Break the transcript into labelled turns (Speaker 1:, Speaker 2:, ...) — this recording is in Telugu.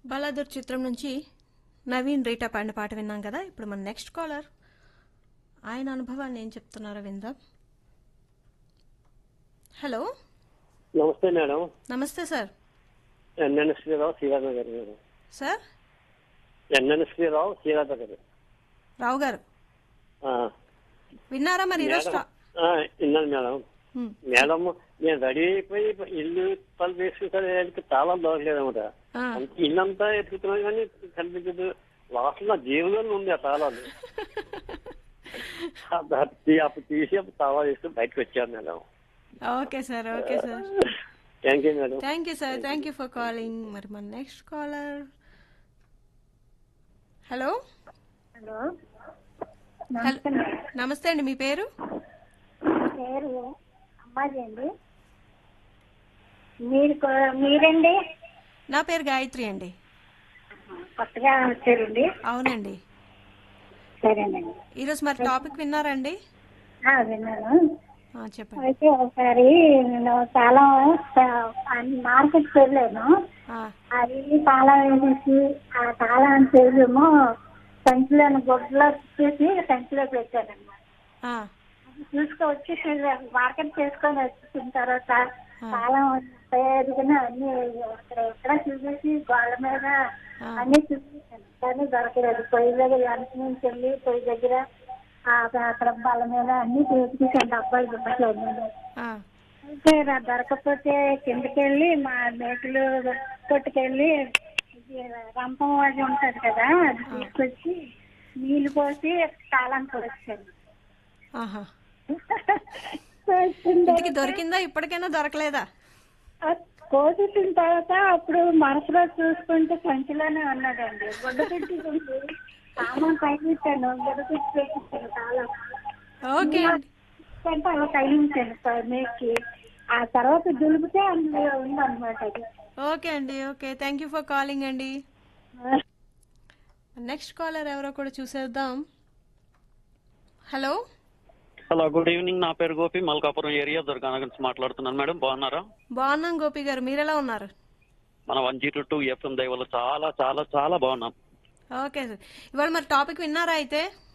Speaker 1: బలాదూర్ చిత్రం నుంచి నవీన్ రీటా పాడిన పాట విన్నాం కదా ఇప్పుడు మన నెక్స్ట్ కాలర్ ఆయన అనుభవాన్ని ఏం చెప్తున్నారో విందాం హలో
Speaker 2: నమస్తే మేడం
Speaker 1: నమస్తే సార్
Speaker 2: ఎన్ఎన్ శ్రీరావు శ్రీరాధ గారు madam
Speaker 1: sir
Speaker 2: N N Srirao Sriradha గారు
Speaker 1: రావు గారు
Speaker 2: ఆ,
Speaker 1: విన్నారా మరి ఈరోజు
Speaker 2: మేడం ఆ, విన్నాను మేడం
Speaker 1: హ్మ్.
Speaker 2: మేడం నేను రెడీ అయిపోయి ఇల్లు పనులు వేసుకుంటే చాలా దొరకలేదన్నమాట
Speaker 1: ఆ.
Speaker 2: అంత ఇల్లంతా ఎత్తుకుతున్నాను కానీ కనిపించదు లాస్ట్ నా జీవనంలో ఉంది ఆ తాళాలు అది అప్పుడు తీసి అప్పుడు తాళాలు వేసుకుని బయటకు వచ్చాను madam
Speaker 1: okay sir okay sir
Speaker 2: thank you madam
Speaker 1: thank you sir thank you for calling మరి మన next caller hello
Speaker 3: hello
Speaker 1: hello నమస్తే అండి మీ పేరు
Speaker 3: పేరు అమ్మాజీ అండి మీరు కో- మీరండి
Speaker 1: నా పేరు గాయత్రి అండి
Speaker 3: కొత్తగా వచ్చారండి
Speaker 1: అవునండి
Speaker 3: సరేనండి
Speaker 1: ఈరోజు మరి టాపిక్ విన్నారండి
Speaker 3: ఆ, విన్నాను
Speaker 1: ఆ, చెప్పండి
Speaker 3: అయితే ఒకసారి నేను చాలా మార్కెట్కి వెళ్ళాను
Speaker 1: ఆ,
Speaker 3: అది తాళం వేసేసి ఆ తాళం చేసేమో సంచిలో గుడ్డలో తీసి సంచిలో పెట్టానన్నమాట
Speaker 1: ఆ,
Speaker 3: చూసుకొచ్చి మార్కెట్ చేసుకొని వచ్చిన తర్వాత తాళం తయారుగా అన్ని అక్కడ ఎక్కడ చూసేసి గోళ్ళ మీద అన్ని చూసేసాను కానీ దొరకలేదు పొయ్యి దగ్గర వెనక నుంచి వెళ్ళి పొయ్యి దగ్గర ఆ అక్కడ బల్ల మీద అన్ని చూపించాను అబ్బాయి దుప్పట్లేదు
Speaker 1: ఆ,
Speaker 3: అయితే నా దొరకకపోతే కిందకి వెళ్ళి మా మేకలు కొట్టుకెళ్ళి ఇది రంపం అది ఉంటది కదా అది తీసుకొచ్చి నీళ్లు పోసి తాళం కొడొచ్చాను
Speaker 1: ఆహా ఇంటికి దొరికిందా ఇప్పటికైనా దొరకలేదా
Speaker 3: కోసేసిన తర్వాత అప్పుడు మనసులో చూసుకుంటే సంచిలోనే ఉన్నాడండి గుడ్డ పెట్టి సామాన్ పైకి ఇచ్చాను గుడ్డ పెట్టి పెట్టించాను తాళం
Speaker 1: ఓకే అండి
Speaker 3: అంటే అలా తగిలించాను మేకి ఆ తర్వాత దులిపితే అందులో ఉందన్నమాట అది
Speaker 1: ఓకే అండి okay thank you for calling అండి నెక్స్ట్ కాలర్ ఎవరో కూడా చూసేద్దాం హలో
Speaker 4: హలో గుడ్ ఈవినింగ్ నా పేరు గోపి మల్కాపురం ఏరియా దుర్గానగర్ నుంచి మాట్లాడుతున్నాను మేడం బాగున్నారా
Speaker 1: బాగున్నాం గోపి గారు మీరెలా ఉన్నారు
Speaker 4: మన వన్ జీరో టూ ఎఫ్ఎం దయ వల్ల చాలా చాలా చాలా బాగున్నాం
Speaker 1: ఓకే సార్ ఇవాళ మరి టాపిక్ విన్నారా అయితే